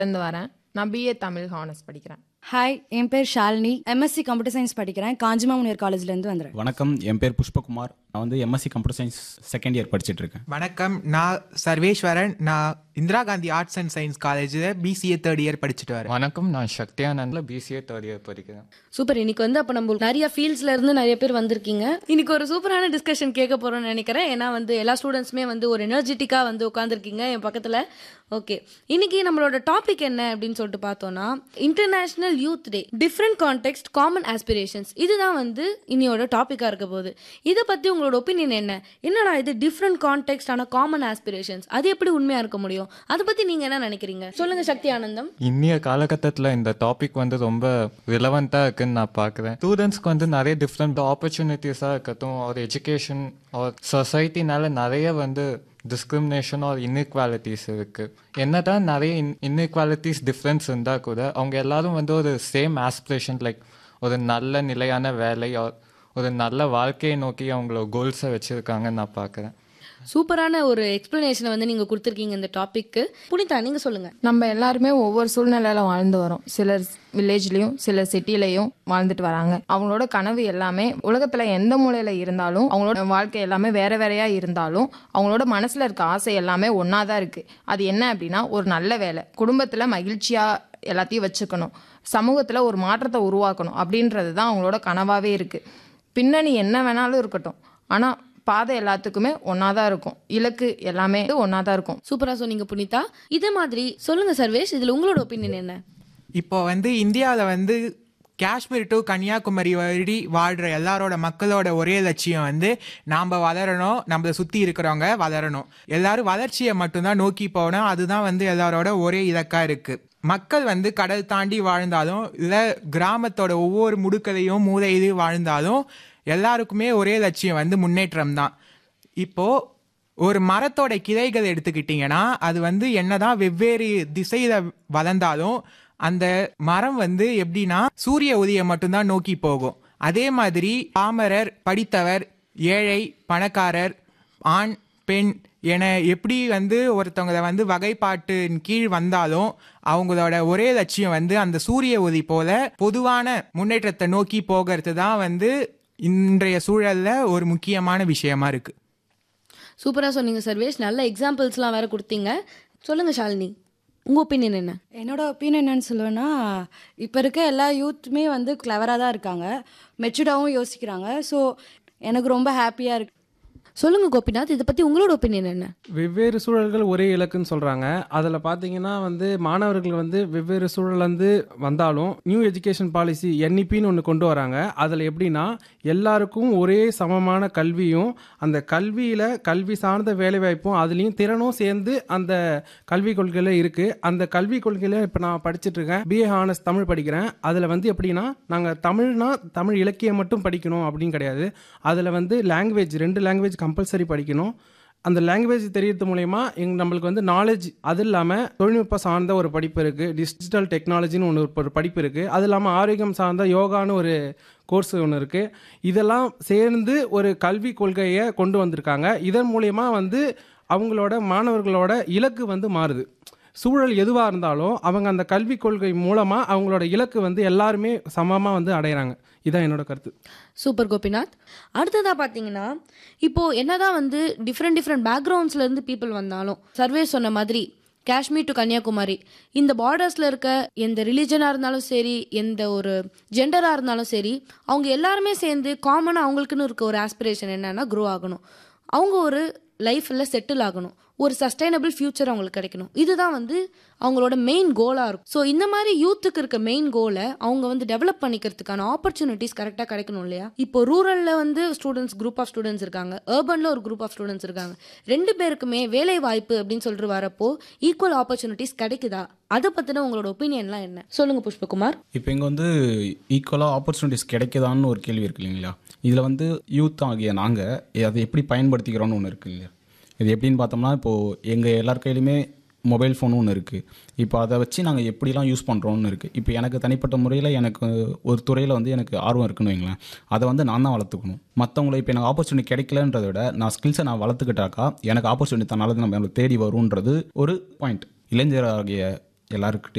இருந்து வரேன் நான் பிஏ தமிழ் ஹானர்ஸ் படிக்கிறேன் ஹாய் என் பேர் ஷாலினி எம்எஸ்சி கம்ப்யூட்டர் சயின்ஸ் படிக்கிறேன் காஞ்சிமா முனியர் காலேஜ்லேருந்து வந்துடுறேன் வணக்கம் என் பேர் புஷ்பகுமார் நான் வந்து MSc computer science second year படிச்சிட்டு இருக்கேன் வணக்கம் நான் சர்வேஸ்வரன் நான் Indira Gandhi arts and science காலேஜில் பிசிஏ தேர்ட் இயர் படிச்சுட்டு வரேன் வணக்கம் நான் சக்தியானந்தில் பிசிஏ தேர்ட் இயர் படிக்கிறேன் சூப்பர் இன்னைக்கு வந்து அப்போ நம்ம நிறைய ஃபீல்ட்ஸ்ல இருந்து நிறைய பேர் வந்திருக்கீங்க இன்னைக்கு ஒரு சூப்பரான டிஸ்கஷன் கேட்க போறோம்னு நினைக்கிறேன் ஏன்னா வந்து எல்லா ஸ்டூடெண்ட்ஸுமே வந்து ஒரு எனர்ஜெட்டிக்காக வந்து உட்காந்துருக்கீங்க என் பக்கத்தில் ஓகே இன்னைக்கு நம்மளோட டாபிக் என்ன அப்படின்னு சொல்லிட்டு பார்த்தோம்னா international youth day different context common aspirations இதுதான் வந்து இன்னையோட டாப்பிக்காக இருக்க போகுது இதை பற்றி உங்களோட ஒப்பீனியன் என்ன என்னடா இது டிஃப்ரெண்ட் கான்டெக்ட் ஆன காமன் ஆஸ்பிரேஷன்ஸ் அது எப்படி உண்மையாக இருக்க முடியும் அதை பற்றி நீங்கள் என்ன நினைக்கிறீங்க சொல்லுங்க சக்தி ஆனந்தம் இன்னிய காலகட்டத்தில் இந்த டாபிக் வந்து ரொம்ப ரிலவெண்ட்டாக இருக்குன்னு நான் பார்க்குறேன் ஸ்டூடெண்ட்ஸ்க்கு வந்து நிறைய டிஃப்ரெண்ட் ஆப்பர்ச்சுனிட்டிஸாக இருக்கட்டும் ஒரு எஜுகேஷன் ஒரு சொசைட்டினால நிறைய வந்து டிஸ்கிரிமினேஷன் ஒரு இன்இக்வாலிட்டிஸ் இருக்குது என்னதான் நிறைய இன் இன்இக்வாலிட்டிஸ் டிஃப்ரென்ஸ் இருந்தால் கூட அவங்க எல்லாரும் வந்து ஒரு சேம் ஆஸ்பிரேஷன் லைக் ஒரு நல்ல நிலையான வேலை or ஒரு நல்ல வாழ்க்கையை நோக்கி அவங்களோட கோல்ஸை வச்சுருக்காங்கன்னு நான் பார்க்குறேன் சூப்பரான ஒரு எக்ஸ்பிளனேஷனை வந்து நீங்கள் கொடுத்துருக்கீங்க இந்த டாபிக்கு புனிதா நீங்கள் சொல்லுங்கள் நம்ம எல்லாருமே ஒவ்வொரு சூழ்நிலையில வாழ்ந்து வரோம் சிலர் வில்லேஜ்லயும் சிலர் சிட்டிலையும் வாழ்ந்துட்டு வராங்க அவங்களோட கனவு எல்லாமே உலகத்துல எந்த மூலையில இருந்தாலும் அவங்களோட வாழ்க்கை எல்லாமே வேற வேறையா இருந்தாலும் அவங்களோட மனசுல இருக்க ஆசை எல்லாமே ஒன்னாதான் இருக்கு அது என்ன அப்படின்னா ஒரு நல்ல வேலை குடும்பத்துல மகிழ்ச்சியா எல்லாத்தையும் வச்சுக்கணும் சமூகத்துல ஒரு மாற்றத்தை உருவாக்கணும் அப்படின்றது தான் அவங்களோட கனவாவே இருக்கு பின்னணி என்ன வேணாலும் இருக்கட்டும் ஆனா பாதை எல்லாத்துக்குமே ஒன்னாதான் இருக்கும் இலக்கு எல்லாமே ஒன்னாதான் இருக்கும் சூப்பராக சொன்னீங்க புனிதா இதே மாதிரி சொல்லுங்க சர்வேஷ் இதில் உங்களோட ஒப்பீனியன் என்ன இப்போ வந்து இந்தியாவில் வந்து காஷ்மீர் டு கன்னியாகுமரி வழி வாழ்கிற எல்லாரோட மக்களோட ஒரே லட்சியம் வந்து நாம் வளரணும் நம்மளை சுற்றி இருக்கிறவங்க வளரணும் எல்லாரும் வளர்ச்சியை மட்டும்தான் நோக்கி போகணும் அதுதான் வந்து எல்லாரோட ஒரே இலக்காக இருக்குது மக்கள் வந்து கடல் தாண்டி வாழ்ந்தாலும் இல்லை கிராமத்தோட ஒவ்வொரு முடுக்கலையும் மூலையிலையும் வாழ்ந்தாலும் எல்லாருக்குமே ஒரே லட்சியம் வந்து முன்னேற்றம் தான் இப்போ ஒரு மரத்தோட கிளைகள் எடுத்துக்கிட்டிங்கன்னா அது வந்து என்னதான் வெவ்வேறு திசையில வளர்ந்தாலும் அந்த மரம் வந்து எப்படின்னா சூரிய உதயம் மட்டும்தான் நோக்கி போகும் அதே மாதிரி பாமரர் படித்தவர் ஏழை பணக்காரர் ஆண் பெண் என எப்படி வந்து ஒருத்தவங்களை வந்து வகைப்பாட்டின் கீழ் வந்தாலும் அவங்களோட ஒரே லட்சியம் வந்து அந்த சூரிய ஒளி போல பொதுவான முன்னேற்றத்தை நோக்கி போகிறது தான் வந்து இன்றைய சூழல்ல ஒரு முக்கியமான விஷயமா இருக்கு சூப்பராக சொன்னீங்க சர்வேஷ் நல்ல எக்ஸாம்பிள்ஸ்லாம் வேற கொடுத்தீங்க சொல்லுங்க ஷாலினி உங்கள் ஒப்பீனியன் என்ன என்னோட ஒப்பீனியன் என்னன்னு சொல்லுவேன்னா இப்போ இருக்க எல்லா யூத்துமே வந்து கிளவராக தான் இருக்காங்க மெச்சூர்டாகவும் யோசிக்கிறாங்க ஸோ எனக்கு ரொம்ப ஹாப்பியாக இருக்கு சொல்லுங்க கோபிநாத் இதை பற்றி உங்களோட ஒப்பீனியன் என்ன வெவ்வேறு சூழல்கள் ஒரே இலக்குன்னு சொல்கிறாங்க அதில் பார்த்தீங்கன்னா வந்து மாணவர்கள் வந்து வெவ்வேறு சூழல்லேருந்து வந்தாலும் நியூ எஜுகேஷன் பாலிசி என்இபின்னு ஒன்று கொண்டு வராங்க அதில் எப்படின்னா எல்லாருக்கும் ஒரே சமமான கல்வியும் அந்த கல்வியில் கல்வி சார்ந்த வேலைவாய்ப்பும் அதுலேயும் திறனும் சேர்ந்து அந்த கல்விக் கொள்கையில் இருக்குது அந்த கல்விக் கொள்கையில் இப்போ நான் படிச்சுட்டு இருக்கேன் பிஏ ஹானஸ் தமிழ் படிக்கிறேன் அதில் வந்து எப்படின்னா நாங்கள் தமிழ்னா தமிழ் இலக்கியம் மட்டும் படிக்கணும் அப்படின்னு கிடையாது அதில் வந்து லாங்குவேஜ் ரெண்டு லாங்குவேஜ் கம்பல்சரி படிக்கணும் அந்த லாங்குவேஜ் தெரியறது மூலயமா எங்க நம்மளுக்கு வந்து நாலேஜ் அது இல்லாமல் தொழில்நுட்பம் சார்ந்த ஒரு படிப்பு இருக்குது டிஜிட்டல் டெக்னாலஜின்னு ஒன்று ஒரு படிப்பு இருக்குது அது இல்லாமல் ஆரோக்கியம் சார்ந்த யோகான்னு ஒரு கோர்ஸ் ஒன்று இருக்குது இதெல்லாம் சேர்ந்து ஒரு கல்வி கொள்கையை கொண்டு வந்திருக்காங்க இதன் மூலயமா வந்து அவங்களோட மாணவர்களோட இலக்கு வந்து மாறுது சூழல் எதுவாக இருந்தாலும் அவங்க அந்த கல்விக் கொள்கை மூலமாக அவங்களோட இலக்கு வந்து எல்லாருமே சமமாக வந்து அடையிறாங்க இதான் என்னோட கருத்து சூப்பர் கோபிநாத் அடுத்ததாக பார்த்தீங்கன்னா இப்போ என்னதான் வந்து டிஃப்ரெண்ட் டிஃப்ரெண்ட் பேக்ரவுண்ட்ஸ்ல இருந்து பீப்புள் வந்தாலும் சர்வே சொன்ன மாதிரி காஷ்மீர் டு கன்னியாகுமரி இந்த பார்டர்ஸில் இருக்க எந்த ரிலீஜனாக இருந்தாலும் சரி எந்த ஒரு ஜெண்டராக இருந்தாலும் சரி அவங்க எல்லாருமே சேர்ந்து காமனாக அவங்களுக்குன்னு இருக்க ஒரு ஆஸ்பிரேஷன் என்னன்னா க்ரோ ஆகணும் அவங்க ஒரு லைஃப்பில் செட்டில் ஆகணும் ஒரு சஸ்டைனபிள் ஃபியூச்சர் அவங்களுக்கு கிடைக்கணும் இதுதான் வந்து அவங்களோட மெயின் கோலாக இருக்கும் ஸோ இந்த மாதிரி யூத்துக்கு இருக்க மெயின் கோலை அவங்க வந்து டெவலப் பண்ணிக்கிறதுக்கான ஆப்பர்ச்சுனிட்டிஸ் கரெக்டாக கிடைக்கணும் இல்லையா இப்போ ரூரலில் வந்து ஸ்டூடெண்ட்ஸ் குரூப் ஆஃப் ஸ்டூடெண்ட்ஸ் இருக்காங்க அர்பனில் ஒரு குரூப் ஆஃப் ஸ்டூடெண்ட்ஸ் இருக்காங்க ரெண்டு பேருக்குமே வேலை வாய்ப்பு அப்படின்னு சொல்லிட்டு வரப்போ ஈக்குவல் ஆப்பர்ச்சுனிட்டிஸ் கிடைக்குதா அதை பற்றின உங்களோட ஒப்பீனியன்லாம் என்ன சொல்லுங்க புஷ்பகுமார் இப்போ இங்கே வந்து ஈக்குவலாக ஆப்பர்ச்சுனிட்டிஸ் கிடைக்குதான்னு ஒரு கேள்வி இருக்கு இல்லைங்களா இதில் வந்து யூத் ஆகிய நாங்கள் அதை எப்படி பயன்படுத்திக்கிறோன்னு ஒன்று இருக்கு இல்லையா இது எப்படின்னு பார்த்தோம்னா இப்போது எங்கள் எல்லார் கையிலுமே மொபைல் ஃபோன் ஒன்று இருக்குது இப்போ அதை வச்சு நாங்கள் எப்படிலாம் யூஸ் பண்ணுறோன்னு இருக்குது இப்போ எனக்கு தனிப்பட்ட முறையில் எனக்கு ஒரு துறையில் வந்து எனக்கு ஆர்வம் இருக்குன்னு வைங்களேன் அதை வந்து நான் தான் வளர்த்துக்கணும் மற்றவங்களை இப்போ எனக்கு ஆப்பர்ச்சுனிட்டி கிடைக்கலன்றதை விட நான் ஸ்கில்ஸை நான் வளர்த்துக்கிட்டாக்கா எனக்கு ஆப்பர்ச்சுனிட்டி தன்னால நம்ம தேடி வரும்ன்றது ஒரு பாயிண்ட் இளைஞராகிய எல்லாருக்கிட்டையும்